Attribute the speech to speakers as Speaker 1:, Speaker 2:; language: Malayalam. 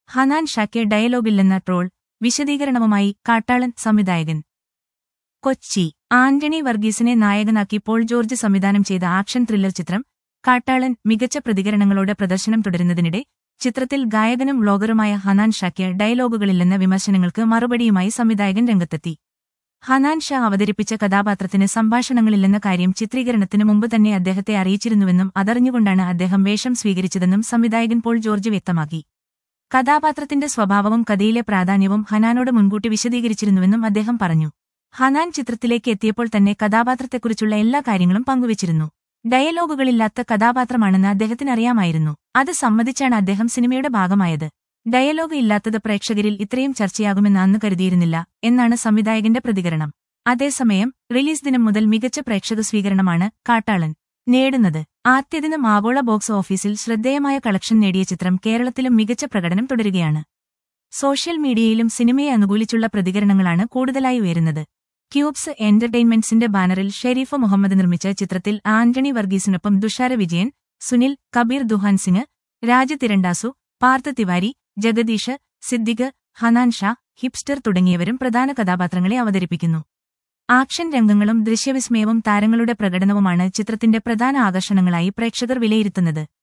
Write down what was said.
Speaker 1: ഹനാൻ ഷാക്ക് ഡയലോഗില്ലെന്ന ട്രോൾ വിശദീകരണവുമായി കാട്ടാളൻ സംവിധായകൻ കൊച്ചി ആന്റണി വർഗീസിനെ നായകനാക്കി പോൾ ജോർജ് സംവിധാനം ചെയ്ത ആക്ഷൻ ത്രില്ലർ ചിത്രം കാട്ടാളൻ മികച്ച പ്രതികരണങ്ങളോടെ പ്രദർശനം തുടരുന്നതിനിടെ ചിത്രത്തിൽ ഗായകനും വ്ളോഗറുമായ ഹനാൻ ഷാക്ക് ഡയലോഗുകളില്ലെന്ന വിമർശനങ്ങൾക്ക് മറുപടിയുമായി സംവിധായകൻ രംഗത്തെത്തി ഹനാൻ ഷാ അവതരിപ്പിച്ച കഥാപാത്രത്തിന് സംഭാഷണങ്ങളില്ലെന്ന കാര്യം ചിത്രീകരണത്തിന് മുമ്പ് തന്നെ അദ്ദേഹത്തെ അറിയിച്ചിരുന്നുവെന്നും അതറിഞ്ഞുകൊണ്ടാണ് അദ്ദേഹം വേഷം സ്വീകരിച്ചതെന്നും സംവിധായകൻ പോൾ ജോർജ് വ്യക്തമാക്കി കഥാപാത്രത്തിന്റെ സ്വഭാവവും കഥയിലെ പ്രാധാന്യവും ഹനാനോട് മുൻകൂട്ടി വിശദീകരിച്ചിരുന്നുവെന്നും അദ്ദേഹം പറഞ്ഞു ഹനാൻ ചിത്രത്തിലേക്ക് എത്തിയപ്പോൾ തന്നെ കഥാപാത്രത്തെക്കുറിച്ചുള്ള എല്ലാ കാര്യങ്ങളും പങ്കുവച്ചിരുന്നു ഡയലോഗുകളില്ലാത്ത കഥാപാത്രമാണെന്ന് അദ്ദേഹത്തിന് അറിയാമായിരുന്നു അത് സമ്മതിച്ചാണ് അദ്ദേഹം സിനിമയുടെ ഭാഗമായത് ഡയലോഗ് ഇല്ലാത്തത് പ്രേക്ഷകരിൽ ഇത്രയും ചർച്ചയാകുമെന്ന് അന്ന് കരുതിയിരുന്നില്ല എന്നാണ് സംവിധായകന്റെ പ്രതികരണം അതേസമയം റിലീസ് ദിനം മുതൽ മികച്ച പ്രേക്ഷക സ്വീകരണമാണ് കാട്ടാളൻ നേടുന്നത് ആദ്യദിനം ആഗോള ബോക്സ് ഓഫീസിൽ ശ്രദ്ധേയമായ കളക്ഷൻ നേടിയ ചിത്രം കേരളത്തിലും മികച്ച പ്രകടനം തുടരുകയാണ് സോഷ്യൽ മീഡിയയിലും സിനിമയെ അനുകൂലിച്ചുള്ള പ്രതികരണങ്ങളാണ് കൂടുതലായി ഉയരുന്നത് ക്യൂബ്സ് എന്റർടൈൻമെന്റ്സിന്റെ ബാനറിൽ ഷെരീഫ് മുഹമ്മദ് നിർമ്മിച്ച ചിത്രത്തിൽ ആന്റണി വർഗീസിനൊപ്പം തുഷാര വിജയൻ സുനിൽ കബീർ ദുഹാൻ സിംഗ് രാജ തിരണ്ടാസു പാർത്ഥ തിവാരി ജഗദീഷ് സിദ്ദിഖ് ഹനാൻ ഷാ ഹിപ്സ്റ്റർ തുടങ്ങിയവരും പ്രധാന കഥാപാത്രങ്ങളെ അവതരിപ്പിക്കുന്നു ആക്ഷൻ രംഗങ്ങളും ദൃശ്യവിസ്മയവും താരങ്ങളുടെ പ്രകടനവുമാണ് ചിത്രത്തിന്റെ പ്രധാന ആകർഷണങ്ങളായി പ്രേക്ഷകർ വിലയിരുത്തുന്നത്